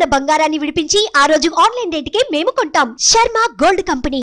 ఉన్న బంగారాన్ని విడిపించి ఆ రోజు ఆన్లైన్ రేటుకే మేము కొంటాం శర్మ గోల్డ్ కంపెనీ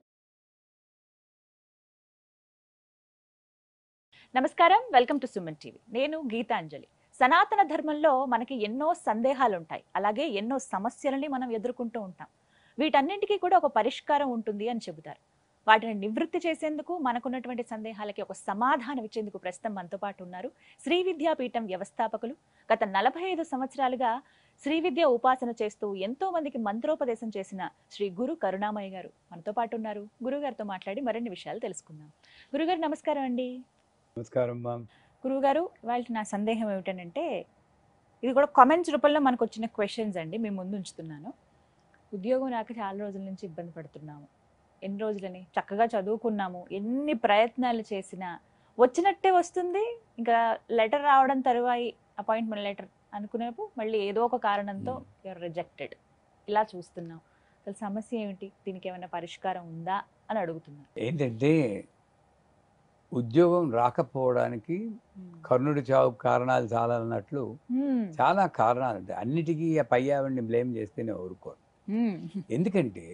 నమస్కారం వెల్కమ్ టు సుమన్ టీవీ నేను గీతాంజలి సనాతన ధర్మంలో మనకి ఎన్నో సందేహాలు ఉంటాయి అలాగే ఎన్నో సమస్యలని మనం ఎదుర్కొంటూ ఉంటాం వీటన్నింటికీ కూడా ఒక పరిష్కారం ఉంటుంది అని చెబుతారు వాటిని నివృత్తి చేసేందుకు మనకున్నటువంటి సందేహాలకి ఒక సమాధానం ఇచ్చేందుకు ప్రస్తుతం మనతో పాటు ఉన్నారు శ్రీ విద్యాపీఠం వ్యవస్థాపకులు గత నలభై ఐదు సంవత్సరాలుగా శ్రీ విద్య ఉపాసన చేస్తూ ఎంతో మందికి మంత్రోపదేశం చేసిన శ్రీ గురు కరుణామయ్య గారు మనతో పాటు ఉన్నారు గురుగారితో మాట్లాడి మరిన్ని విషయాలు తెలుసుకుందాం గురుగారు నమస్కారం అండి నమస్కారం మ్యామ్ గురువుగారు వాళ్ళ నా సందేహం ఏమిటనంటే ఇది కూడా కామెంట్స్ రూపంలో మనకు వచ్చిన క్వశ్చన్స్ అండి మేము ముందు ఉంచుతున్నాను ఉద్యోగం రాక చాలా రోజుల నుంచి ఇబ్బంది పడుతున్నాము ఎన్ని రోజులని చక్కగా చదువుకున్నాము ఎన్ని ప్రయత్నాలు చేసినా వచ్చినట్టే వస్తుంది ఇంకా లెటర్ రావడం తరువాయి అపాయింట్మెంట్ లెటర్ అనుకునేపు మళ్ళీ ఏదో ఒక కారణంతో యూఆర్ రిజెక్టెడ్ ఇలా చూస్తున్నాం అసలు సమస్య ఏమిటి దీనికి ఏమైనా పరిష్కారం ఉందా అని అడుగుతున్నాను ఏంటంటే ఉద్యోగం రాకపోవడానికి కర్ణుడి చావు కారణాలు చాలా అన్నట్లు హ్మ్. చాలా కారణాలు ఉంటాయి అన్నిటికీ ఆ పై ఆవిడ్ని బ్లేమ్ చేస్తే నేను ఊరుకోను హ్మ్. ఎందుకంటే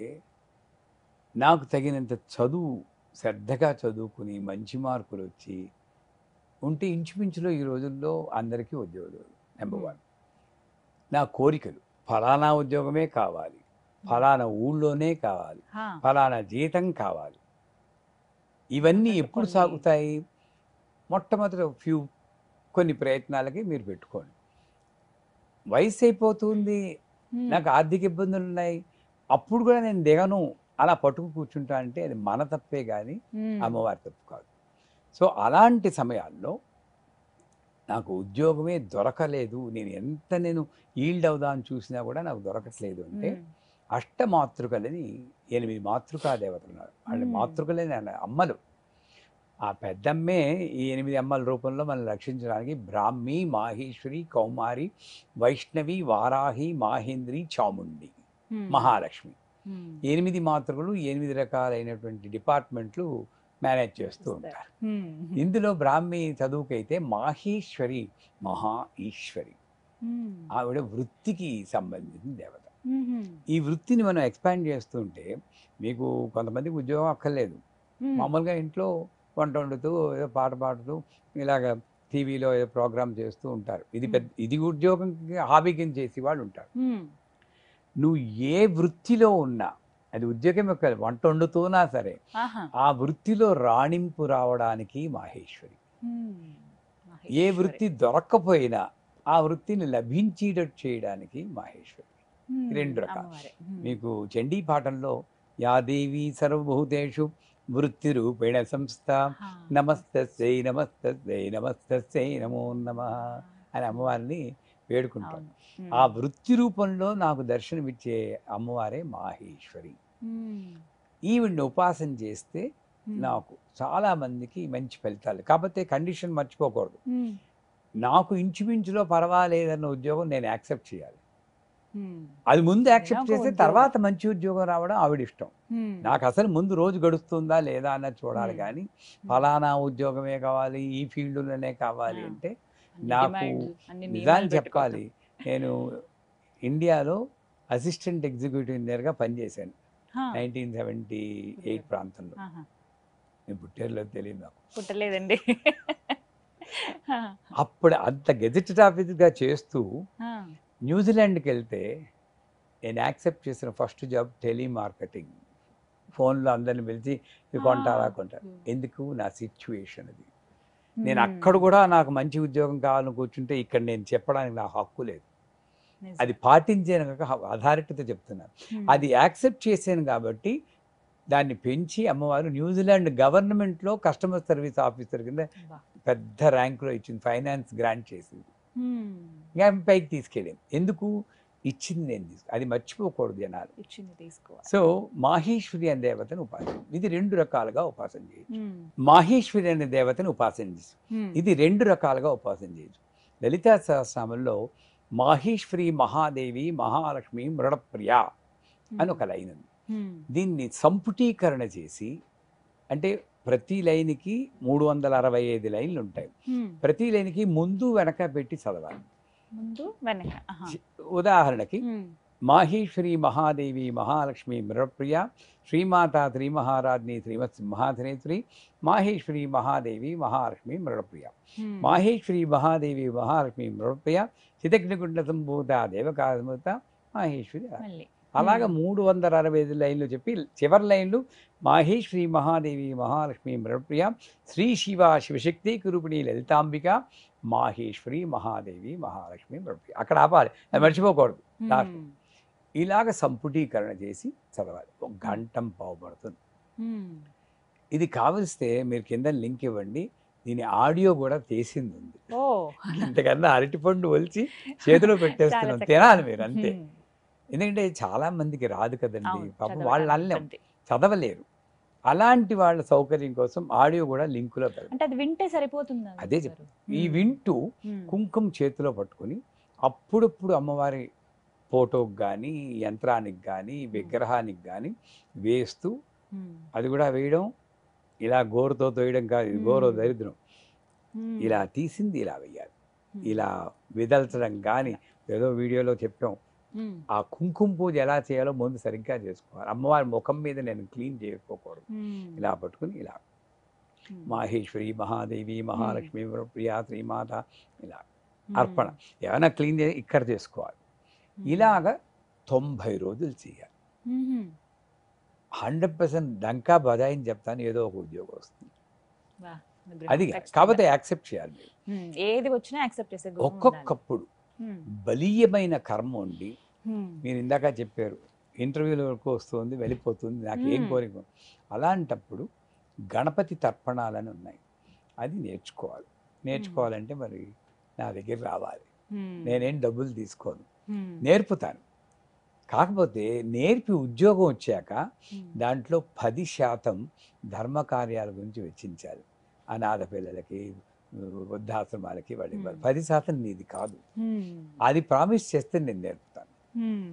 నాకు తగినంత చదువు శ్రద్ధగా చదువుకుని మంచి మార్కులు వచ్చి ఉంటే ఇంచుమించులో ఈ రోజుల్లో అందరికీ ఉద్యోగాలు నెంబర్ వన్ నా కోరికలు ఫలానా ఉద్యోగమే కావాలి ఫలానా ఊళ్ళోనే కావాలి హా. ఫలానా జీతం కావాలి ఇవన్నీ పెట్టుకోండి. ఎప్పుడు సాగుతాయి మొట్టమొదటి ఫ్యూ కొన్ని ప్రయత్నాలకి మీరు పెట్టుకోండి వయసు అయిపోతుంది హ్మ్. నాకు ఆర్థిక ఇబ్బందులు ఉన్నాయి అప్పుడు కూడా నేను దిగను అలా పట్టుకు కూర్చుంటా అంటే అది మన తప్పే కానీ హ్మ్. అమ్మవారి తప్పు కాదు సో అలాంటి సమయాల్లో నాకు ఉద్యోగమే దొరకలేదు నేను ఎంత నేను ఈల్డ్ అవుదామని చూసినా కూడా నాకు దొరకట్లేదు అంటే హ్మ్. అష్టమాతృకలని ఎనిమిది మాతృకా దేవతలు ఉన్నారు వాళ్ళ మ్మ్. మాతృకలని అన్న- అమ్మలు ఆ పెద్దమ్మే ఈ ఎనిమిది అమ్మల రూపంలో మనం రక్షించడానికి బ్రాహ్మి మాహేశ్వరి కౌమారి వైష్ణవి వారాహి మాహేంద్రి చాముండి హ్మ్. మహాలక్ష్మి హ్మ్. ఎనిమిది మాతృకలు ఎనిమిది రకాలైనటువంటి డిపార్ట్మెంట్లు మేనేజ్ చేస్తూ చూస్తారు. ఉంటారు హ్మ్. ఇందులో బ్రాహ్మి చదువుకైతే మాహేశ్వరి మహా ఈశ్వరి హ్మ్. ఆవిడ వృత్తికి సంబంధించిన దేవత హ్మ్. ఈ వృత్తిని మనం ఎక్స్పాండ్ చేస్తుంటే మీకు కొంతమందికి ఉద్యోగం అక్కర్లేదు హ్మ్. మామూలుగా ఇంట్లో వంట వండుతూ ఏదో పాట పాడుతూ ఇలాగ టీవీలో ఏదో ప్రోగ్రామ్ చేస్తూ ఉంటారు ఇది పెద్ద ఇది ఉద్యోగం హాబీ కింద చేసి వాళ్ళు ఉంటారు హ్మ్. నువ్వు ఏ వృత్తిలో ఉన్నా అది ఉద్యోగం యొక్క వంట వండుతున్నా సరే ఆహా. ఆ వృత్తిలో రాణింపు రావడానికి మాహేశ్వరి హ్మ్. ఏ మహేశ్వరి. వృత్తి దొరక్కపోయినా ఆ వృత్తిని లభించేటట్టు చేయడానికి మాహేశ్వరి హ్మ్. రెండు రకాలు. అమ్మవారే. హ్మ్. మీకు చండీ పాఠంలో యాదేవి సర్వభూతేషు వృత్తి రూపేణ సంస్థ హా. నమస్తస్యై నమస్తస్యై నమస్తస్యై నమో నమ అని అమ్మవారిని వేడుకుంటాం అవును. హ్మ్. ఆ వృత్తి రూపంలో నాకు దర్శనమిచ్చే అమ్మవారే మాహేశ్వరి హ్మ్. ఈవిడ్ని ఉపాసన చేస్తే హ్మ్. నాకు చాలా మందికి మంచి ఫలితాలు కాకపోతే కండిషన్ మర్చిపోకూడదు హ్మ్. నాకు ఇంచుమించులో పర్వాలేదన్న ఉద్యోగం నేను యాక్సెప్ట్ చేయాలి హ్మ్. అది ముందు యాక్సెప్ట్ నాకు చేస్తే ఉద్యోగం. తర్వాత మంచి ఉద్యోగం రావడం ఆవిడ ఇష్టం హ్మ్. నాకు అసలు ముందు రోజు గడుస్తుందా లేదా అన్నది చూడాలి Hmm. కానీ ఫలానా ఉద్యోగమే కావాలి ఈ ఫీల్డ్లోనే కావాలి Ah. అంటే అన్ని నాకు డిమాండ్లు, అన్ని నియమాలు నిజాన్ని పెట్టుకోవటం. చెప్పాలి నేను ఇండియాలో అసిస్టెంట్ ఎగ్జిక్యూటివ్ ఇంజనీర్గా పనిచేశాను హా. నైన్టీన్ సెవెంటీ ఎయిట్ ప్రాంతంలో ఆహా. నేను పుట్టేరులో తెలియదు నాకు పుట్టలేదండి హా. అప్పుడు అంత గెజెటెడ్ ఆఫీసర్గా చేస్తూ హా. న్యూజిలాండ్కి వెళ్తే నేను యాక్సెప్ట్ చేసిన ఫస్ట్ జాబ్ టెలిమార్కెటింగ్ ఫోన్లో అందరిని పిలిచి ఇది కొంటారా Ah. కొంటారా ఎందుకు నా సిచ్యువేషన్ అది నేను హ్మ్. అక్కడ కూడా నాకు మంచి ఉద్యోగం కావాలని కూర్చుంటే ఇక్కడ నేను చెప్పడానికి నా హక్కు లేదు నిజం. అది పాటించాను కాక అథారిటీతో చెప్తున్నాను హ్మ్. అది యాక్సెప్ట్ చేశాను కాబట్టి దాన్ని పెంచి అమ్మవారు న్యూజిలాండ్ గవర్నమెంట్లో కస్టమర్ సర్వీస్ ఆఫీసర్ కింద బా. పెద్ద ర్యాంకులో ఇచ్చింది ఫైనాన్స్ గ్రాంట్ చేసింది హ్మ్. ఇంకా ఆమె పైకి తీసుకెళ్ళాను ఎందుకు ఇచ్చింది నేను తీసుకు అది మర్చిపోకూడదు జనాలు ఇచ్చింది తీసుకోవాలి సో మాహేశ్వరి అనే దేవతను ఉపాసన ఇది రెండు రకాలుగా ఉపాసన చేయొచ్చు హ్మ్. మాహేశ్వరి అనే దేవతను ఉపాసన చేయొచ్చు హ్మ్. ఇది రెండు రకాలుగా ఉపాసన చేయొచ్చు లలితా సహస్రనామంలో మాహేశ్వరి మహాదేవి మహాలక్ష్మి మృడప్రియ అని ఒక లైన్ ఉంది హ్మ్. దీన్ని సంపుటీకరణ చేసి అంటే ప్రతి లైన్కి మూడు వందల అరవై ఐదు లైన్లు ఉంటాయి హ్మ్. ప్రతి లైన్కి ముందు వెనక పెట్టి చదవాలి ముందు వెనక ఆహా. ఉదాహరణకి హ్మ్. మాహేశ్వరి మహాదేవి మహాలక్ష్మి మృప్రియ శ్రీమాత శ్రీమహారాజ్ని శ్రీమత్ సింహాసనేశ్వరి మాహేశ్వరి మహాదేవి మహాలక్ష్మి మృప్రియ హ్మ్. మాహేశ్వరి మహాదేవి మహాలక్ష్మి మృప్రియ చితగ్నికుండ సంభూత దేవకాసమూత మాహేశ్వరి మళ్ళీ అలాగ మ్మ్. మూడు వందల అరవై ఐదు లైన్లు చెప్పి చివరి లైన్లు మాహేశ్వరి మహాదేవి మహాలక్ష్మి మృప్రియ శ్రీ శివ శివశక్తి కురుపిణి లలితాంబిక మాహేశ్వరి మహాదేవి మహాలక్ష్మి మృప్రియ అక్కడ ఆపాలి అది మర్చిపోకూడదు లాస్ట్. హ్మ్. ఇలాగ సంపుటీకరణ చేసి చదవాలి ఒక గంటం పావు పడుతుంది హ్మ్. ఇది కావలిస్తే మీరు కింద లింక్ ఇవ్వండి దీని ఆడియో కూడా చేసింది ఉంది ఓ ఇంతకన్నా అరటిపండు ఒలిచి చేతిలో చాలా పెట్టేస్తున్నాం చక్కగా. తినాలి మీరు అంతే హ్మ్. ఎందుకంటే చాలా మందికి రాదు కదండి అవును, పాపం చదవడానికి వాళ్ళు అల్లం ఇబ్బంది. చదవలేరు అలాంటి వాళ్ళ సౌకర్యం కోసం ఆడియో కూడా లింకులో పెడతాం అంటే అది వింటే సరిపోతుందా అదే గురుగారు? ఈ హ్మ్. వింటూ హ్మ్. కుంకుమ చేతిలో పట్టుకొని అప్పుడప్పుడు అమ్మవారి ఫోటోకి కానీ యంత్రానికి కానీ విగ్రహానికి కానీ వేస్తూ హ్మ్. అది కూడా వేయడం ఇలా గోరుతో తోయడం కాదు ఇది గోరో మ్మ్. దరిద్రం హ్మ్. ఇలా తీసింది ఇలా వెయ్యాలి హ్మ్. ఇలా విదల్చడం కానీ ఏదో వీడియోలో చెప్పాం హ్మ్. ఆ కుంకుమ పూజ ఎలా చేయాలో ముందు సరిగ్గా చేసుకోవాలి అమ్మవారి ముఖం మీద నేను క్లీన్ చేసుకోకూడదు హ్మ్. ఇలా పట్టుకుని ఇలా హ్మ్. మాహేశ్వరి మహాదేవి మహాలక్ష్మి ప్రియా శ్రీమాత ఇలా హ్మ్. అర్పణ ఏమైనా క్లీన్ చేసి ఇక్కడ చేసుకోవాలి హ్మ్. ఇలాగ తొంభై రోజులు చేయాలి హ్మ్. హండ్రెడ్ పర్సెంట్ డంకా బజాయిని చెప్తాను ఏదో ఒక ఉద్యోగం వస్తుంది వా, విగ్రహం అది ఖచ్చితంగా. కాకపోతే యాక్సెప్ట్ చేయాలి మీరు. హ్మ్. ఏది వచ్చినా యాక్సెప్ట్ చేసే గురువు ఉండాలి. ఒక్కొక్కప్పుడు హ్మ్. బలీయమైన కర్మ ఉండి హ్మ్. మీరు ఇందాక చెప్పారు ఇంటర్వ్యూల వరకు వస్తుంది వెళ్ళిపోతుంది నాకు ఏం మ్మ్. కోరిక అలాంటప్పుడు గణపతి తర్పణాలని ఉన్నాయి అది నేర్చుకోవాలి నేర్చుకోవాలంటే మరి నా దగ్గర రావాలి హ్మ్. నేనేం డబ్బులు తీసుకోను హ్మ్. నేర్పుతాను కాకపోతే నేర్పి ఉద్యోగం వచ్చాక హ్మ్. దాంట్లో పది శాతం ధర్మ కార్యాల గురించి వెచ్చించాలి అనాథ పిల్లలకి వృద్ధాశ్రమాలకి వాళ్ళు ఇవ్వాలి మ్మ్. పది శాతం నీది కాదు హ్మ్. అది ప్రామిస్ చేస్తే నేను నేర్పుతాను హ్మ్.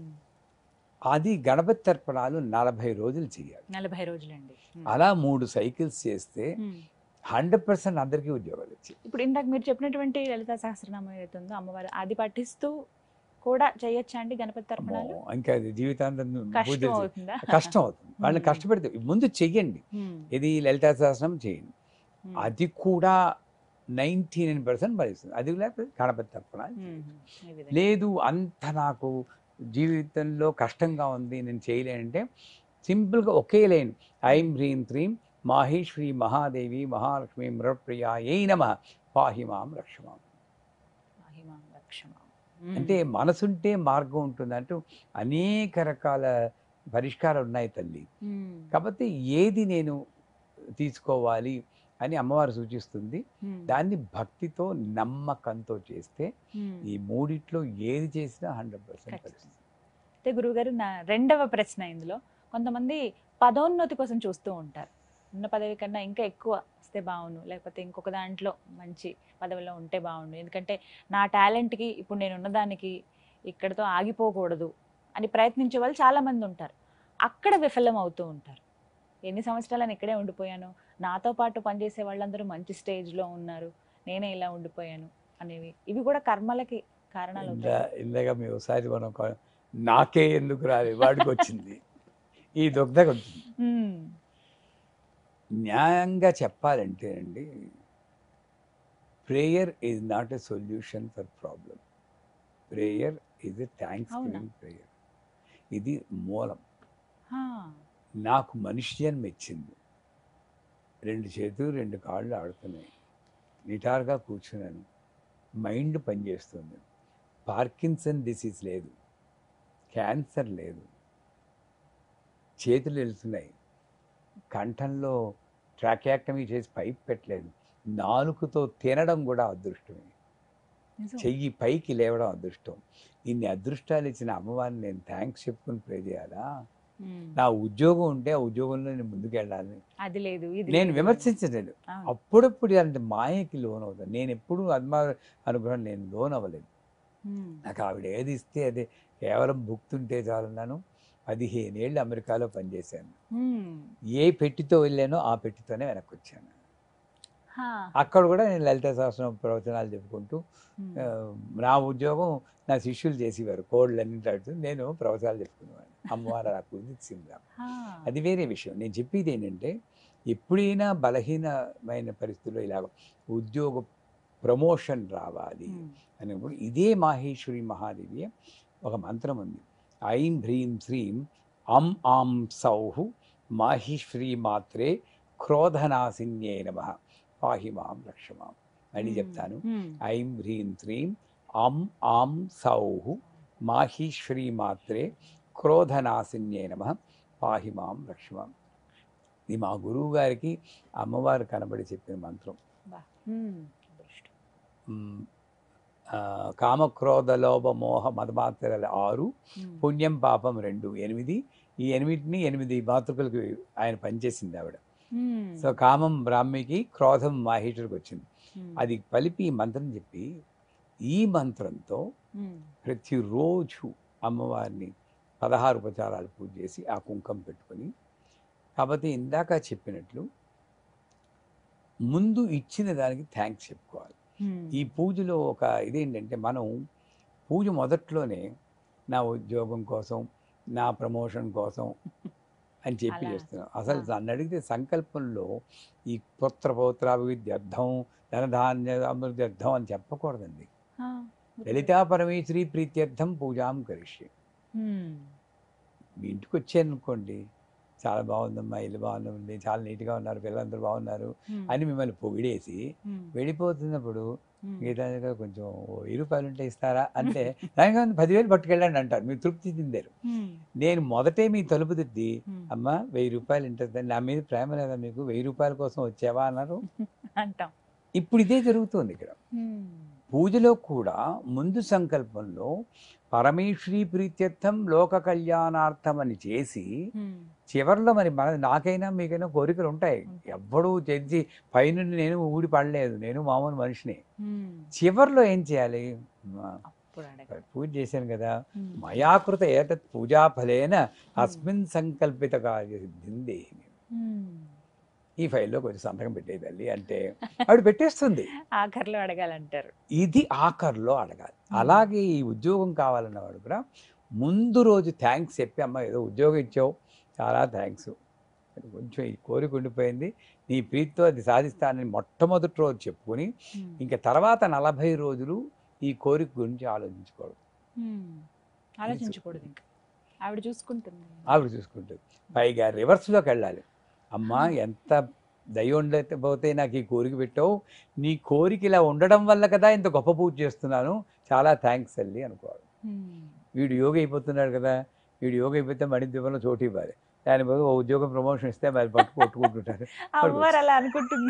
అది గణపతి తర్పణాలు నలభై రోజులు చేయాలి నలభై రోజులండి హ్మ్. అలా మూడు సైకిల్స్ చేస్తే హ్మ్. హండ్రెడ్ పర్సెంట్ అందరికీ ఉద్యోగాలు వచ్చాయి ఇప్పుడు ఇందాక మీరు చెప్పినటువంటి లలిత సహస్రనామం ఏదైతే ఉందో అమ్మవారు అది పఠిస్తూ కూడా చేయొచ్చా అండి గణపతి తర్పణాలు అమ్మో, ఇంకా అది జీవితాంతం పూజ కష్టం చేసి- అవుతుందా కష్టం అవుతుంది వాళ్ళని మ్మ్. కష్టపెడితే ముందు చెయ్యండి హ్మ్. ఇది లలితా సహస్రం చేయండి హ్మ్. అది కూడా నైంటీ నైన్ పర్సెంట్ భరిస్తుంది అది లేకపోతే గణపతి తర్పణాలు హ్మ్. చేయండి. ఈ విధంగా. లేదు అంత నాకు జీవితంలో కష్టంగా ఉంది నేను చేయలేనంటే సింపుల్గా ఒకే లైన్ ఐం హ్రీం త్రీం మాహేశ్వరి మహాదేవి మహాలక్ష్మి మృప్రియ ఏ నమ పాహిమాం రక్షమాం మహిమాం రక్షమాం. హ్మ్. అంటే మనసుంటే మార్గం ఉంటుంది అంటూ అనేక రకాల పరిష్కారాలు ఉన్నాయి తల్లి హ్మ్. కాబట్టి ఏది నేను తీసుకోవాలి అని అమ్మవారు సూచిస్తుంది హ్మ్. దాన్ని భక్తితో నమ్మకంతో చేస్తే హ్మ్. ఈ మూడిట్లో ఏది చేసినా హండ్రెడ్ పర్సెంట్ ఖచ్చితంగా. అయితే గురువుగారు నా రెండవ ప్రశ్న ఇందులో కొంతమంది పదోన్నతి కోసం చూస్తూ ఉంటారు ఉన్న పదవి కన్నా ఇంకా ఎక్కువ వస్తే బాగుండు లేకపోతే ఇంకొక దాంట్లో మంచి పదవిలో ఉంటే బాగుండు ఎందుకంటే నా టాలెంట్కి ఇప్పుడు నేను ఉన్నదానికి ఇక్కడతో ఆగిపోకూడదు అని ప్రయత్నించే వాళ్ళు చాలామంది ఉంటారు అక్కడ విఫలం అవుతూ ఉంటారు ఎన్ని సంవత్సరాలను ఇక్కడే ఉండిపోయాను నాతో పాటు పనిచేసే వాళ్ళందరూ మంచి స్టేజ్లో ఉన్నారు నేనే ఇలా ఉండిపోయాను అనేవి ఇవి కూడా కర్మలకి కారణాలు ఇందా అవుతాయి ఇందాక మీ ఒకసారి మనం కొ- నాకే ఎందుకు రాలేదు వాడికి వచ్చింది ఈ దుగ్ధకు వచ్చింది హ్మ్. న్యాయంగా చెప్పాలంటే అండి prayer is not a solution for problem prayer is a thanks అవునా? గివింగ్ ప్రేయర్ ఇది మూలం హా. నాకు మనిషి జన్మ ఇచ్చింది రెండు చేతులు రెండు కాళ్ళు ఆడుతున్నాయి నిటారుగా కూర్చున్నాను మైండ్ పనిచేస్తుంది పార్కిన్సన్ డిసీజ్ లేదు క్యాన్సర్ లేదు చేతులు వెళ్తున్నాయి కంఠంలో ట్రాకియాక్టమీ చేసి పైప్ పెట్టలేదు నాలుకతో తినడం కూడా అదృష్టమే నిజం. చెయ్యి పైకి లేవడం అదృష్టం ఇన్ని అదృష్టాలు ఇచ్చిన అమ్మవారిని నేను థ్యాంక్స్ చెప్పుకుని ప్రే చేయాలా హ్మ్. నా ఉద్యోగం ఉంటే ఆ ఉద్యోగంలో నేను ముందుకెళ్ళాలి అది లేదు ఇది నేను లేదు. విమర్శించలేదు అవును. అప్పుడప్పుడు ఇలాంటి మాయకి లోన్ అవుతాను నేను ఎప్పుడు అమ్మ అనుగ్రహం నేను లోన్ అవ్వలేదు హ్మ్. నాకు ఆవిడ ఏది ఇస్తే అదే కేవలం భుక్తుంటే చాలన్నాను పదిహేను ఏళ్ళు అమెరికాలో పనిచేశాను హ్మ్. ఏ పెట్టితో వెళ్ళానో ఆ పెట్టితోనే వెనక్కి వచ్చాను హా. అక్కడ కూడా నేను లలిత సహస్రం ప్రవచనాలు చెప్పుకుంటూ ఉమ్. ఆ, నా ఉద్యోగం నా శిష్యులు చేసేవారు కోళ్ళు అన్ని ఆడుతూ నేను ప్రవచనాలు చెప్పుకునేవాడిని అమ్మవారు నాకు ఇచ్చింది నాకు. హా. అది వేరే విషయం నేను చెప్పేది ఏంటంటే ఎప్పుడైనా బలహీనమైన పరిస్థితుల్లో ఇలా ఉద్యోగ ప్రమోషన్ రావాలి ఉమ్. అనేప్పుడు ఇదే మాహేశ్వరి మహాదేవి ఒక మంత్రం ఉంది ఐం హ్రీం శ్రీం అం ఆం సౌహు మాహేశ్వరి మాత్రే క్రోధనాశిన్యే నమ పాహి మాం రక్షమాం అని చెప్తాను ఉమ్. ఐం హ్రీం శ్రీం అం ఆం సౌహు మాహేశ్వరి మాత్రే క్రోధనాశిన్యే నమ పాహి మాం రక్షమాం ఇది మా గురువు గారికి అమ్మవారు కనబడి చెప్పిన మంత్రం బా. ఉమ్. అదృష్టం. మ్, ఆ, కామక్రోధ లోభ మోహ మదమాత్రలు ఆరు ఉమ్. పుణ్యం పాపం రెండు ఎనిమిది ఈ ఎనిమిదిని ఎనిమిది మాతృకలకు ఆయన పనిచేసింది ఆవిడ ఉమ్. సో కామం బ్రాహ్మికి క్రోధం మాహేశ్వరికి వచ్చింది ఉమ్. అది కలిపి ఈ మంత్రం చెప్పి ఈ మంత్రంతో ఉమ్. ప్రతిరోజు అమ్మవారిని పదహారు ఉపచారాలు పూజ చేసి ఆ కుంకం పెట్టుకొని కాకపోతే ఇందాక చెప్పినట్లు ముందు ఇచ్చిన దానికి థ్యాంక్స్ చెప్పుకోవాలి ఉమ్. ఈ పూజలో ఒక ఇదేంటంటే మనం పూజ మొదట్లోనే నా ఉద్యోగం కోసం నా ప్రమోషన్ కోసం అని చెప్పి అలా. చేస్తున్నాం అసలు ఆ. నన్ను అడిగితే సంకల్పంలో ఈ పుత్ర పౌత్రాభివృద్ధ్యర్థం ధనధాన్య అభివృద్ధ్యర్థం అని చెప్పకూడదండి హా. లలితా పరమేశ్వరి ప్రీత్యర్థం పూజాం కరిష్యే ఉమ్. మీ ఇంటికి వచ్చాను అనుకోండి చాలా బాగుందమ్మా ఇల్లు బాగుంది చాలా నీట్గా ఉన్నారు పిల్లలందరూ బాగున్నారు ఉమ్. అని మిమ్మల్ని పొగిడేసి ఉమ్. వెళ్ళిపోతున్నప్పుడు ఉమ్. గీతాంజలి గారు కొంచెం ఓ వెయ్యి రూపాయలు ఉంటే ఇస్తారా అంటే దానికి ఏముంది, పదివేలు పట్టుకెళ్ళండి అంటారు మీరు తృప్తి చెందారు ఉమ్. నేను మొదటే మీ తలుపు దిద్ది ఉమ్. అమ్మ వెయ్యి రూపాయలు ఇంటర్ నా మీద ప్రేమ లేదా మీకు వెయ్యి రూపాయల కోసం వచ్చావా అన్నారు అంటాం ఇప్పుడు ఇదే జరుగుతుంది ఇక్కడ ఉమ్. పూజలో కూడా ముందు సంకల్పంలో పరమేశ్వరి ప్రీత్యర్థం లోక కళ్యాణార్థం అని చేసి ఉమ్. చివరిలో మరి మన నాకైనా మీకైనా కోరికలు ఉంటాయి ఉంటాయి. ఎవ్వడూ తెచ్చి పైనుండి నేను ఊడి పడలేదు నేను మామూలు మనిషిని ఉమ్. చివరిలో ఏం చేయాలి మా అప్పుడు అడగ పూజ చేశాను కదా ఉమ్. మయాకృత ఏతత్ పూజాఫలేన అస్మిన్ సంకల్పిత కార్య సిద్ధింది ఉమ్. ఈ ఫైల్లో కొంచెం సంతకం పెట్టే తల్లి అంటే ఆవిడ పెట్టేస్తుంది ఆఖరిలో అడగాలంటారు ఇది ఆఖర్లో అడగాలి అలాగే ఈ ఉద్యోగం కావాలన్న వాడు కూడా ముందు రోజు థ్యాంక్స్ చెప్పి అమ్మ ఏదో ఉద్యోగం ఇచ్చావు చాలా థ్యాంక్స్ కొంచెం ఈ కోరిక ఉండిపోయింది నీ ప్రీతితో అది సాధిస్తానని మొట్టమొదటి రోజు చెప్పుకొని ఉమ్. ఇంకా తర్వాత నలభై రోజులు ఈ కోరిక గురించి ఆలోచించుకోవడం ఉమ్. ఆలోచించకూడదు ఇంకా ఆవిడ చూసుకుంటుంది ఆవిడ చూసుకుంటుంది పైగా రివర్స్లోకి వెళ్ళాలి అమ్మా ఎంత దయ ఉండకపోతే నాకు ఈ కోరిక పెట్టావు నీ కోరిక ఇలా ఉండడం వల్ల కదా ఇంత గొప్ప పూజ చేస్తున్నాను చాలా థ్యాంక్స్ అల్లి అనుకోవాలి ఉమ్. వీడు యోగ అయిపోతున్నాడు కదా వీడు యోగ అయిపోతే మణి దివ్వంలో చోటు ఇవ్వాలి దాని బదులు ఓ ఉద్యోగం ప్రమోషన్ ఇస్తే మరి పట్టు కొట్టుకుంటుంటారు అమ్మవారు అలా అనుకుంటుంది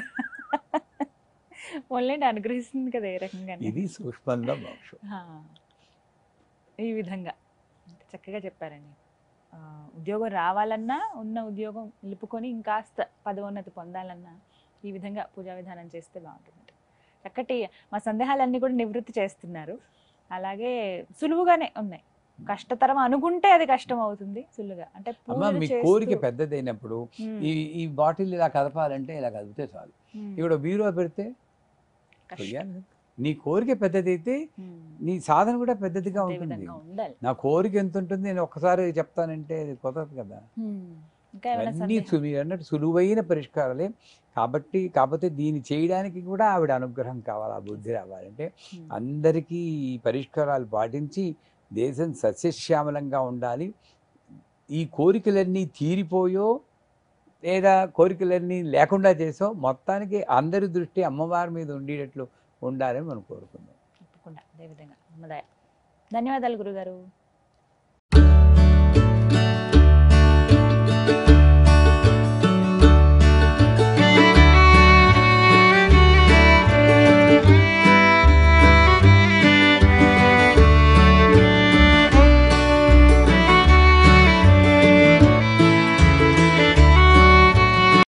ఓన్లీ అనుగ్రహిస్తుంది కదా ఏ రకంగా ఇది సూక్ష్మంలో మోక్షం ఈ విధంగా ఎంత చక్కగా చెప్పారండి ఆ, ఉద్యోగం రావాలన్నా ఉన్న ఉద్యోగం నిలుపుకొని ఇంకాస్త పదోన్నతి పొందాలన్నా ఈ విధంగా పూజా విధానం చేస్తే బాగుంటుంది చక్కటి మా సందేహాలన్నీ కూడా నివృత్తి చేస్తున్నారు అలాగే సులువుగానే ఉన్నాయి కష్టతరం అనుకుంటే అది కష్టం అవుతుంది సులువుగా అంటే అమ్మ పూజలు మీ చేస్తూ- కోరిక పెద్దదైనప్పుడు ఉమ్, ఈ ఈ బాటిల్ ఇలా కదపాలంటే ఇలా కదిపితే చాలు ఉమ్, ఇక్కడ బీరో పెడితే కష్టం. కొయ్యాలి. నీ కోరిక పెద్దదైతే ఉమ్, నీ సాధన కూడా పెద్దదిగా అదే ఉంటుంది విధంగా ఉండాలి నా కోరిక ఎంత ఉంటుంది నేను ఒక్కసారి చెప్తానంటే అది కుదరదు కదా ఉమ్, ఇంకా ఏమైనా అన్నీ సందేహం? సు- మీరు అన్నట్టు సులువైన పరిష్కారాలే కాబట్టి కాకపోతే దీన్ని చేయడానికి కూడా ఆవిడ అనుగ్రహం కావాలి ఆ బుద్ధి రావాలంటే ఉమ్, అందరికీ ఈ పరిష్కారాలు పాటించి దేశం సస్యశ్యామలంగా ఉండాలి ఈ కోరికలన్నీ తీరిపోయో లేదా కోరికలన్నీ లేకుండా చేసో మొత్తానికి అందరి దృష్టి అమ్మవారి మీద ఉండేటట్లు ఉండాలని మనం కోరుకుందాం తప్పకుండా అదేవిధంగా అమ్మదయ ధన్యవాదాలు గురుగారు